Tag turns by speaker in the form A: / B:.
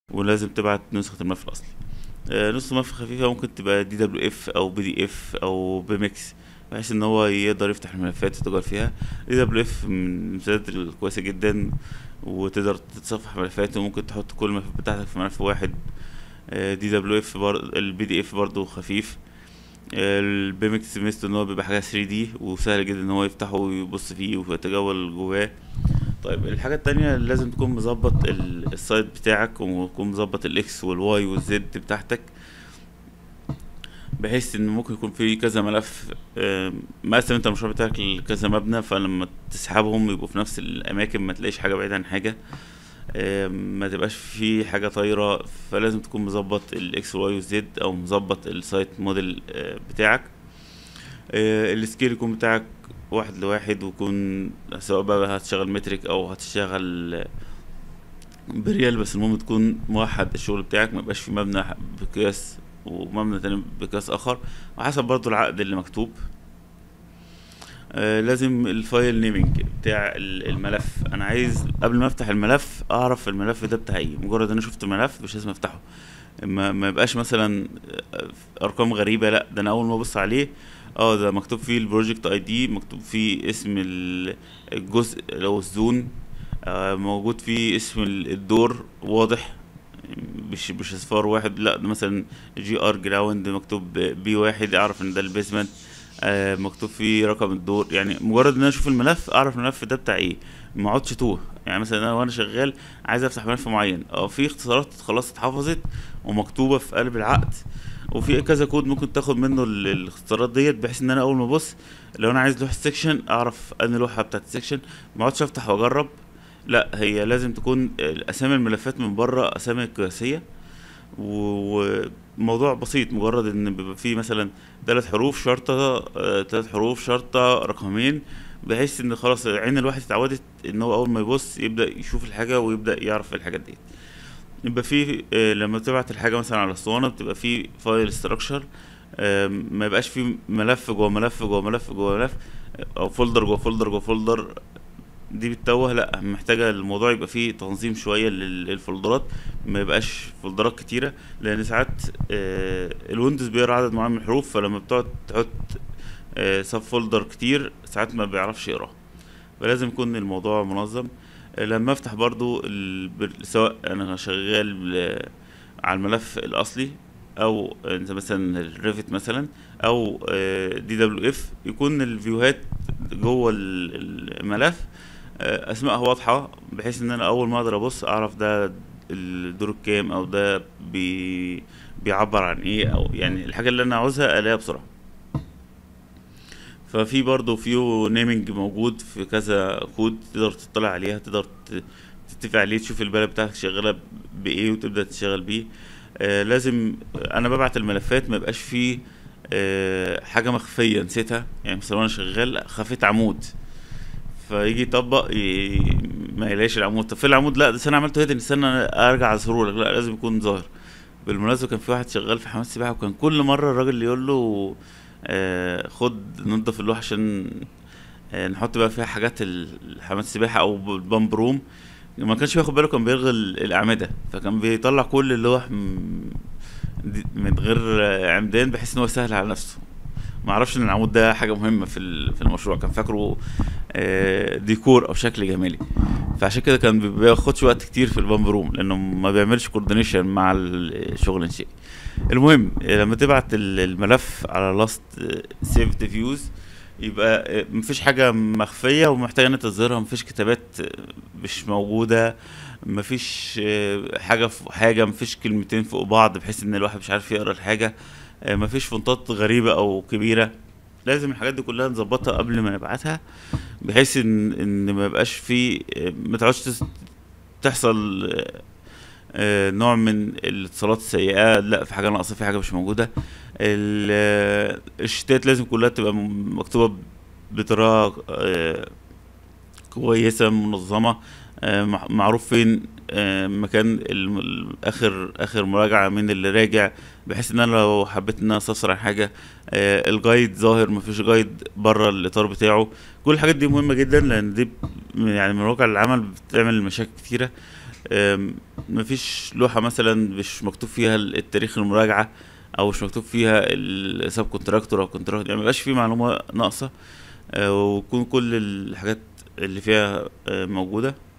A: ولازم تبعت نسخة الملف الأصلي آه، نسخة ملف خفيفة ممكن تبقى دي دبليو اف أو بي دي اف أو بميكس بحيث ان هو يقدر يفتح الملفات ويتجر فيها دي دبليو اف من المثالات الكويسة جدا وتقدر تتصفح ملفات وممكن تحط كل الملفات بتاعتك في ملف واحد دي دبليو اف البي دي اف برضه خفيف البيمكس ميزته ان هو بيبقى حاجه 3 دي وسهل جدا ان هو يفتحه ويبص فيه ويتجول جواه طيب الحاجة التانية لازم تكون مظبط ال- السايت بتاعك وتكون مظبط الاكس والواي والزد بتاعتك بحيث ان ممكن يكون في كذا ملف آم، مقسم انت المشروع بتاعك لكذا مبنى فلما تسحبهم يبقوا في نفس الاماكن ما تلاقيش حاجة بعيدة عن حاجة آم، ما تبقاش في حاجة طايرة فلازم تكون مظبط الاكس والواي والزد او مظبط السايت موديل آه، بتاعك آه، السكيل يكون بتاعك واحد لواحد ويكون سواء بقى هتشتغل مترك او هتشتغل بريال بس المهم تكون موحد الشغل بتاعك ما يبقاش في مبنى بقياس ومبنى تاني بقياس اخر وحسب برضو العقد اللي مكتوب آه لازم الفايل نيمينج بتاع ال- الملف انا عايز قبل ما افتح الملف اعرف الملف ده بتاع ايه مجرد انا شفت ملف مش لازم افتحه ما, ما يبقاش مثلا آه، ارقام غريبه لا ده انا اول ما ابص عليه اه ده مكتوب فيه البروجكت اي دي مكتوب فيه اسم ال- الجزء لو الزون آه، موجود فيه اسم ال- الدور واضح مش مش اصفار واحد لا ده مثلا جي ار جراوند مكتوب بي واحد اعرف ان ده البيزمنت آه مكتوب فيه رقم الدور يعني مجرد ان انا اشوف الملف اعرف الملف ده بتاع ايه ما اقعدش توه يعني مثلا انا وانا شغال عايز افتح ملف معين اه في اختصارات خلاص اتحفظت ومكتوبه في قلب العقد وفي كذا كود ممكن تاخد منه ال- الاختصارات ديت بحيث ان انا اول ما ابص لو انا عايز لوحه سيكشن اعرف انهي لوحه بتاعت السيكشن ما اقعدش افتح واجرب لا هي لازم تكون اسامي الملفات من بره اسامي قياسيه و- وموضوع بسيط مجرد ان بيبقى فيه مثلا ثلاث حروف شرطه ثلاث حروف شرطه رقمين بحيث ان خلاص عين الواحد اتعودت ان هو اول ما يبص يبدا يشوف الحاجه ويبدا يعرف الحاجات دي يبقى في آه، لما تبعت الحاجه مثلا على الاسطوانه بتبقى في فايل ستراكشر ما يبقاش في ملف جوه ملف جوه ملف جوه ملف آه، او فولدر جوه فولدر جوه فولدر دي بتتوه لا محتاجه الموضوع يبقى فيه تنظيم شويه لل- للفولدرات ما يبقاش فولدرات كتيره لان ساعات آه، الويندوز بيقرا عدد معين من الحروف فلما بتقعد تحط سب فولدر كتير ساعات ما بيعرفش يقراه فلازم يكون الموضوع منظم آه، لما افتح برضو ال- بال- سواء انا شغال آه، على الملف الاصلي او انت مثلا الريفت مثلا او دي دبليو اف يكون الفيوهات جوه ال- الملف آه، اسمائها واضحه بحيث ان انا اول ما اقدر ابص اعرف ده الدور الكام او ده بي بيعبر عن ايه او يعني الحاجه اللي انا عاوزها الاقيها بسرعه ففي برضه فيو نيمينج موجود في كذا كود تقدر تطلع عليها تقدر ت- تتفق عليه تشوف البلد بتاعتك شغاله بايه وتبدا تشتغل بيه آه لازم انا ببعت الملفات ما يبقاش فيه آه حاجه مخفيه نسيتها يعني مثلا وانا شغال خفيت عمود فيجي يطبق ي... ما يلاقيش العمود طب فين العمود لا ده انا عملته هيدن استنى ارجع اظهره لك لا لازم يكون ظاهر بالمناسبه كان في واحد شغال في حمام السباحه وكان كل مره الراجل اللي يقول له آه خد ننضف اللوحه عشان آه نحط بقى فيها حاجات ال- حمام السباحه او البامب روم ما كانش بياخد باله كان بيلغي ال- الاعمده فكان بيطلع كل اللوح م- دي- من غير آه، عمدان بحيث ان هو يسهل على نفسه ما اعرفش ان العمود ده حاجه مهمه في ال- في المشروع كان فاكره آه، ديكور او شكل جمالي فعشان كده كان ما بياخدش وقت كتير في البامب روم لانه ما بيعملش كوردينيشن مع الشغل الانشائي المهم آه، لما تبعت ال- الملف على لاست سيفد فيوز يبقى آه، مفيش حاجه مخفيه ومحتاجه ان انت تظهرها مفيش كتابات آه، مش موجوده مفيش آه، حاجه في حاجه مفيش كلمتين فوق بعض بحيث ان الواحد مش عارف يقرا الحاجه آه، مفيش فونتات غريبه او كبيره لازم الحاجات دي كلها نظبطها قبل ما نبعتها بحيث ان ان ما يبقاش في ما تقعدش تس- تحصل آه، آه، نوع من الاتصالات السيئه لا في حاجه ناقصه في حاجه مش موجوده ال- آه، الشتات لازم كلها تبقى م- مكتوبه بطريقه آه، كويسه منظمه آه، مع- معروف فين آه، مكان الم- ال- اخر اخر مراجعه من اللي راجع بحيث ان انا لو حبيت ان انا استفسر عن حاجه آه، الجايد ظاهر مفيش جايد بره الاطار بتاعه كل الحاجات دي مهمه جدا لان دي ب- يعني من واقع العمل بتعمل مشاكل كتيره أم، مفيش لوحة مثلا مش مكتوب فيها التاريخ المراجعة او مش مكتوب فيها السب كونتراكتور او كونتراكتور يعني مبقاش فيه معلومة ناقصة آه، ويكون كل الحاجات اللي فيها آه، موجودة